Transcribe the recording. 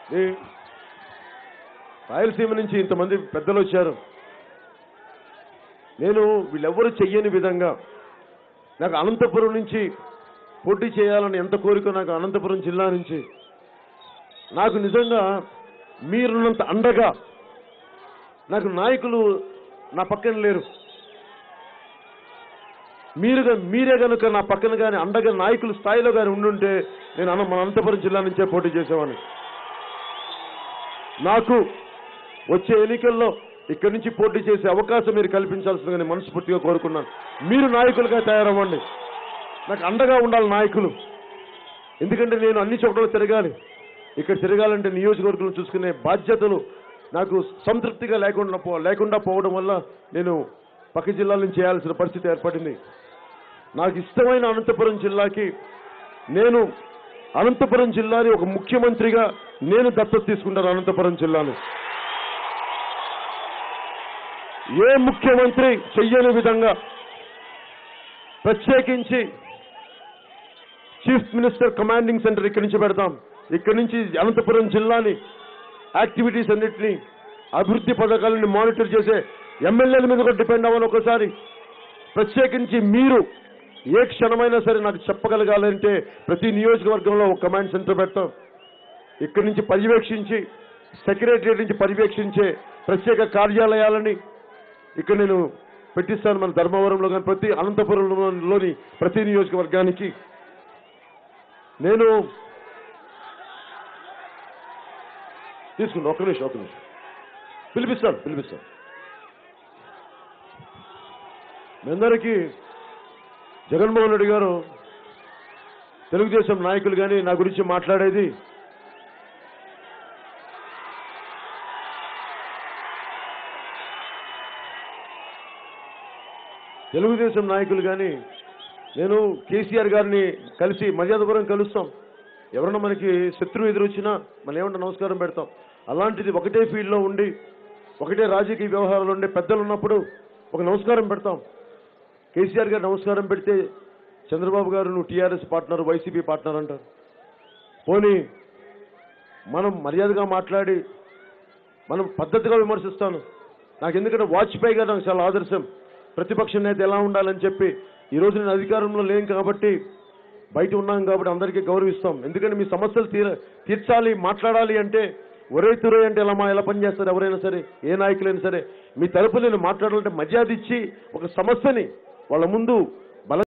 ఈ రాయలసీమ నుంచి ఇంతమంది పెద్దలు వచ్చారు నేను వీళ్ళెవ్వరూ చెయ్యని విధంగా నాకు అనంతపురం నుంచి పోటీ చేయాలని ఎంత కోరిక నాకు అనంతపురం జిల్లా నుంచి నాకు నిజంగా మీరున్నంత అండగా నాకు నాయకులు నా పక్కన లేరు మీరుగా మీరే కనుక నా పక్కన కానీ అండగా నాయకుల స్థాయిలో కానీ ఉండుంటే నేను అన మన అనంతపురం జిల్లా నుంచే పోటీ చేసేవాడిని నాకు వచ్చే ఎన్నికల్లో ఇక్కడి నుంచి పోటీ చేసే అవకాశం మీరు కల్పించాల్సిందని మనస్ఫూర్తిగా కోరుకున్నాను మీరు నాయకులుగా తయారవ్వండి నాకు అండగా ఉండాలి నాయకులు ఎందుకంటే నేను అన్ని చోట్ల తిరగాలి ఇక్కడ తిరగాలంటే నియోజకవర్గం చూసుకునే బాధ్యతలు నాకు సంతృప్తిగా లేకుండా పో లేకుండా పోవడం వల్ల నేను పక్క జిల్లాల నుంచి చేయాల్సిన పరిస్థితి ఏర్పడింది నాకు ఇష్టమైన అనంతపురం జిల్లాకి నేను అనంతపురం జిల్లాని ఒక ముఖ్యమంత్రిగా నేను దత్తత తీసుకుంటాను అనంతపురం జిల్లాను ఏ ముఖ్యమంత్రి చెయ్యని విధంగా ప్రత్యేకించి చీఫ్ మినిస్టర్ కమాండింగ్ సెంటర్ ఇక్కడి నుంచి పెడతాం ఇక్కడి నుంచి అనంతపురం జిల్లాని యాక్టివిటీస్ అన్నిటినీ అభివృద్ధి పథకాలను మానిటర్ చేసే ఎమ్మెల్యేల మీద కూడా డిపెండ్ అవ్వని ఒకసారి ప్రత్యేకించి మీరు ఏ క్షణమైనా సరే నాకు చెప్పగలగాలంటే ప్రతి నియోజకవర్గంలో ఒక కమాండ్ సెంటర్ పెడతాం ఇక్కడి నుంచి పర్యవేక్షించి సెక్రటరియట్ నుంచి పర్యవేక్షించే ప్రత్యేక కార్యాలయాలని ఇక్కడ నేను పెట్టిస్తాను మన ధర్మవరంలో కానీ ప్రతి అనంతపురంలోని ప్రతి నియోజకవర్గానికి నేను తీసుకున్నా ఒక్క నిమిషం ఒక్క నిమిషం పిలిపిస్తాను పిలిపిస్తాను మీ అందరికీ జగన్మోహన్ రెడ్డి గారు తెలుగుదేశం నాయకులు కానీ నా గురించి మాట్లాడేది తెలుగుదేశం నాయకులు కానీ నేను కేసీఆర్ గారిని కలిసి మర్యాదపురం కలుస్తాం ఎవరన్నా మనకి శత్రువు ఎదురొచ్చినా మనం ఏమంటే నమస్కారం పెడతాం అలాంటిది ఒకటే ఫీల్డ్లో ఉండి ఒకటే రాజకీయ వ్యవహారాలు ఉండే పెద్దలు ఉన్నప్పుడు ఒక నమస్కారం పెడతాం కేసీఆర్ గారు నమస్కారం పెడితే చంద్రబాబు గారు నువ్వు టీఆర్ఎస్ పార్ట్నర్ వైసీపీ పార్ట్నర్ అంటారు పోనీ మనం మర్యాదగా మాట్లాడి మనం పద్ధతిగా విమర్శిస్తాను నాకు ఎందుకంటే వాజ్పేయి గారు నాకు చాలా ఆదర్శం ప్రతిపక్ష నేత ఎలా ఉండాలని చెప్పి ఈ రోజు నేను అధికారంలో లేను కాబట్టి బయట ఉన్నాం కాబట్టి అందరికీ గౌరవిస్తాం ఎందుకంటే మీ సమస్యలు తీర తీర్చాలి మాట్లాడాలి అంటే ఒరే తురే అంటే ఎలా మా ఎలా పనిచేస్తారు ఎవరైనా సరే ఏ నాయకులైనా సరే మీ తరపు నేను మాట్లాడాలంటే మర్యాద ఇచ్చి ఒక సమస్యని వాళ్ళ ముందు